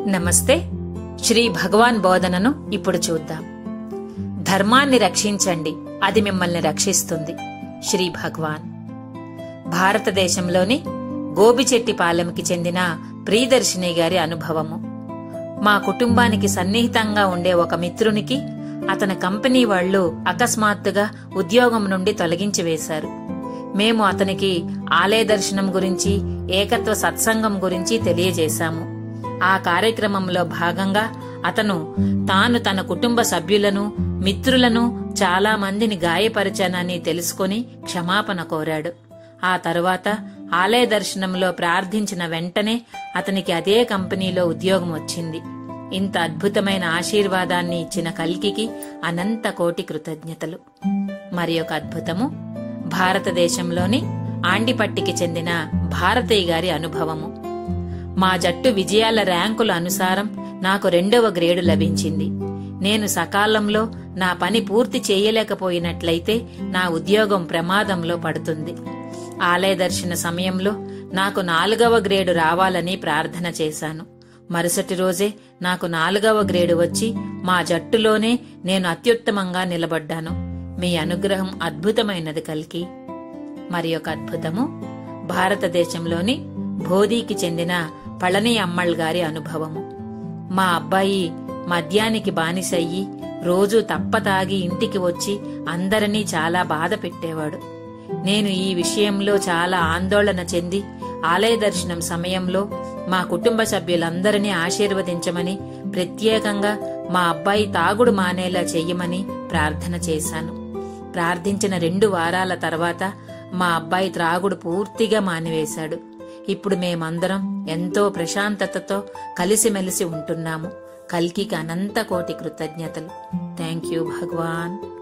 నమస్తే శ్రీ భగవాన్ బోధనను ఇప్పుడు చూద్దాం ధర్మాన్ని రక్షించండి అది మిమ్మల్ని రక్షిస్తుంది శ్రీ భగవాన్ భారతదేశంలోని గోబిచెట్టిపాలెంకి చెందిన ప్రియదర్శిని గారి అనుభవము మా కుటుంబానికి సన్నిహితంగా ఉండే ఒక మిత్రునికి అతని కంపెనీ వాళ్ళు అకస్మాత్తుగా ఉద్యోగం నుండి తొలగించి వేశారు మేము అతనికి ఆలయ దర్శనం గురించి ఏకత్వ సత్సంగం గురించి తెలియజేశాము ఆ కార్యక్రమంలో భాగంగా అతను తాను తన కుటుంబ సభ్యులను మిత్రులను చాలా మందిని గాయపరిచానని తెలుసుకొని క్షమాపణ కోరాడు ఆ తరువాత ఆలయ దర్శనంలో ప్రార్థించిన వెంటనే అతనికి అదే కంపెనీలో ఉద్యోగం వచ్చింది ఇంత అద్భుతమైన ఆశీర్వాదాన్ని ఇచ్చిన కల్కికి అనంత కోటి కృతజ్ఞతలు మరి ఒక అద్భుతము భారతదేశంలోని ఆండిపట్టికి చెందిన భారతయ్య గారి అనుభవము మా జట్టు విజయాల ర్యాంకుల అనుసారం నాకు రెండవ గ్రేడు లభించింది నేను సకాలంలో నా పని పూర్తి చేయలేకపోయినట్లయితే నా ఉద్యోగం ప్రమాదంలో పడుతుంది ఆలయ దర్శన సమయంలో నాకు నాలుగవ గ్రేడు రావాలని ప్రార్థన చేశాను మరుసటి రోజే నాకు నాలుగవ గ్రేడు వచ్చి మా జట్టులోనే నేను అత్యుత్తమంగా నిలబడ్డాను మీ అనుగ్రహం అద్భుతమైనది కలికి మరి ఒక అద్భుతము భారతదేశంలోని భోదీకి చెందిన పళని అమ్మళ్ గారి అనుభవము మా అబ్బాయి మద్యానికి బానిసయ్యి రోజు తప్పతాగి ఇంటికి వచ్చి అందరినీ చాలా బాధ పెట్టేవాడు నేను ఈ విషయంలో చాలా ఆందోళన చెంది ఆలయ దర్శనం సమయంలో మా కుటుంబ సభ్యులందరినీ ఆశీర్వదించమని ప్రత్యేకంగా మా అబ్బాయి తాగుడు మానేలా చెయ్యమని ప్రార్థన చేశాను ప్రార్థించిన రెండు వారాల తర్వాత మా అబ్బాయి త్రాగుడు పూర్తిగా మానివేశాడు ఇప్పుడు మేమందరం ఎంతో ప్రశాంతతతో కలిసిమెలిసి ఉంటున్నాము కల్కికి అనంత కోటి కృతజ్ఞతలు థ్యాంక్ యూ భగవాన్